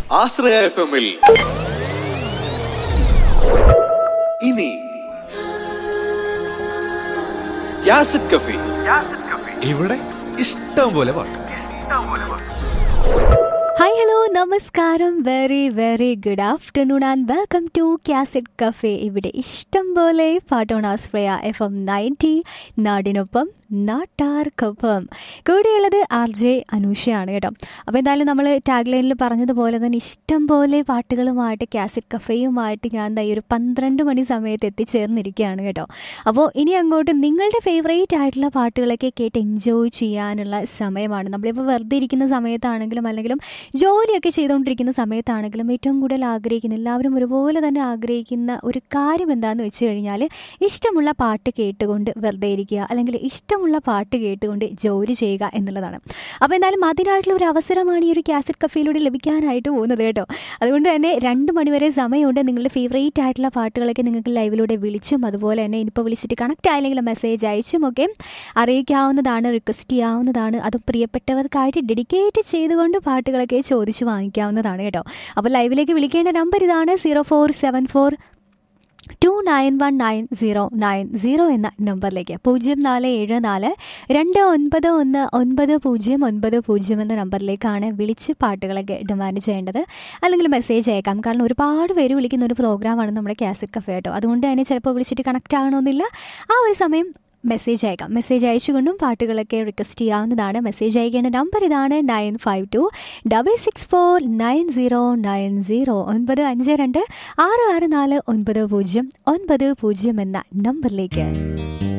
ആശ്രയ F എമ്മിൽ ഇനി യാസിഡ് കഫി ഇവിടെ ഇഷ്ടം പോലെ പാട്ട് ഹായ് ഹലോ നമസ്കാരം very very good afternoon and welcome to cassette cafe ഇവിടെ ഇഷ്ടം പോലെ പാട്ടോൺ ആസ്പ്രയ എഫ് എം നയൻറ്റി നാടിനൊപ്പം നാട്ടാർക്കൊപ്പം കൂടെയുള്ളത് ആർ ജെ അനൂഷയാണ് കേട്ടോ അപ്പോൾ എന്തായാലും നമ്മൾ ടാഗ് ലൈനിൽ പറഞ്ഞതുപോലെ തന്നെ ഇഷ്ടം പോലെ പാട്ടുകളുമായിട്ട് ക്യാസറ്റ് കഫേയുമായിട്ട് ഞാൻ ദാ ഈ ഒരു പന്ത്രണ്ട് മണി സമയത്ത് എത്തിച്ചേർന്നിരിക്കുകയാണ് കേട്ടോ അപ്പോൾ ഇനി അങ്ങോട്ട് നിങ്ങളുടെ ഫേവറേറ്റ് ആയിട്ടുള്ള പാട്ടുകളൊക്കെ കേട്ട് എൻജോയ് ചെയ്യാനുള്ള സമയമാണ് നമ്മളിപ്പോൾ വെറുതെ ഇരിക്കുന്ന സമയത്താണെങ്കിലും അല്ലെങ്കിലും ജോലിയൊക്കെ ചെയ്തുകൊണ്ടിരിക്കുന്ന സമയത്താണെങ്കിലും ഏറ്റവും കൂടുതൽ ആഗ്രഹിക്കുന്ന എല്ലാവരും ഒരുപോലെ തന്നെ ആഗ്രഹിക്കുന്ന ഒരു കാര്യം എന്താണെന്ന് വെച്ച് കഴിഞ്ഞാൽ ഇഷ്ടമുള്ള പാട്ട് കേട്ടുകൊണ്ട് വെറുതെ ഇരിക്കുക അല്ലെങ്കിൽ ഇഷ്ടമുള്ള പാട്ട് കേട്ടുകൊണ്ട് ജോലി ചെയ്യുക എന്നുള്ളതാണ് അപ്പോൾ എന്തായാലും അതിനായിട്ടുള്ള ഒരു അവസരമാണ് ഈ ഒരു കാസറ്റ് കഫയിലൂടെ ലഭിക്കാനായിട്ട് പോകുന്നത് കേട്ടോ അതുകൊണ്ട് തന്നെ രണ്ട് മണിവരെ സമയമുണ്ട് നിങ്ങളുടെ ഫേവറേറ്റ് ആയിട്ടുള്ള പാട്ടുകളൊക്കെ നിങ്ങൾക്ക് ലൈവിലൂടെ വിളിച്ചും അതുപോലെ തന്നെ ഇനിയിപ്പോൾ വിളിച്ചിട്ട് കണക്ട് ആയില്ലെങ്കിൽ മെസ്സേജ് അയച്ചും ഒക്കെ അറിയിക്കാവുന്നതാണ് റിക്വസ്റ്റ് ചെയ്യാവുന്നതാണ് അത് പ്രിയപ്പെട്ടവർക്കായിട്ട് ഡെഡിക്കേറ്റ് ചെയ്തുകൊണ്ട് പാട്ടുകളൊക്കെ ചോദിച്ച് വാങ്ങിക്കാവുന്നതാണ് കേട്ടോ അപ്പോൾ ലൈവിലേക്ക് വിളിക്കേണ്ട നമ്പർ ഇതാണ് zero four seven four two nine one nine zero nine zero എന്ന നമ്പറിലേക്ക് പൂജ്യം നാല് ഏഴ് നാല് രണ്ട് ഒൻപത് ഒന്ന് ഒൻപത് പൂജ്യം ഒൻപത് പൂജ്യം എന്ന നമ്പറിലേക്കാണ് വിളിച്ച് പാട്ടുകളൊക്കെ ഡിമാൻഡ് ചെയ്യേണ്ടത് അല്ലെങ്കിൽ മെസ്സേജ് അയക്കാം കാരണം ഒരുപാട് പേര് വിളിക്കുന്ന ഒരു പ്രോഗ്രാമാണ് നമ്മുടെ കാസറ്റ് കഫേ കേട്ടോ അതുകൊണ്ട് തന്നെ ചിലപ്പോൾ വിളിച്ചിട്ട് കണക്റ്റ് ആകണമെന്നില്ല ആ ഒരു സമയം മെസ്സേജ് അയക്കാം മെസ്സേജ് അയച്ചുകൊണ്ടും പാട്ടുകളൊക്കെ റിക്വസ്റ്റ് ചെയ്യാവുന്നതാണ് മെസ്സേജ് അയക്കേണ്ട നമ്പർ ഇതാണ് nine five two double six four nine zero nine zero ഒൻപത് അഞ്ച് രണ്ട് ആറ് ആറ് നാല് ഒൻപത് പൂജ്യം ഒൻപത് പൂജ്യം എന്ന നമ്പറിലേക്ക്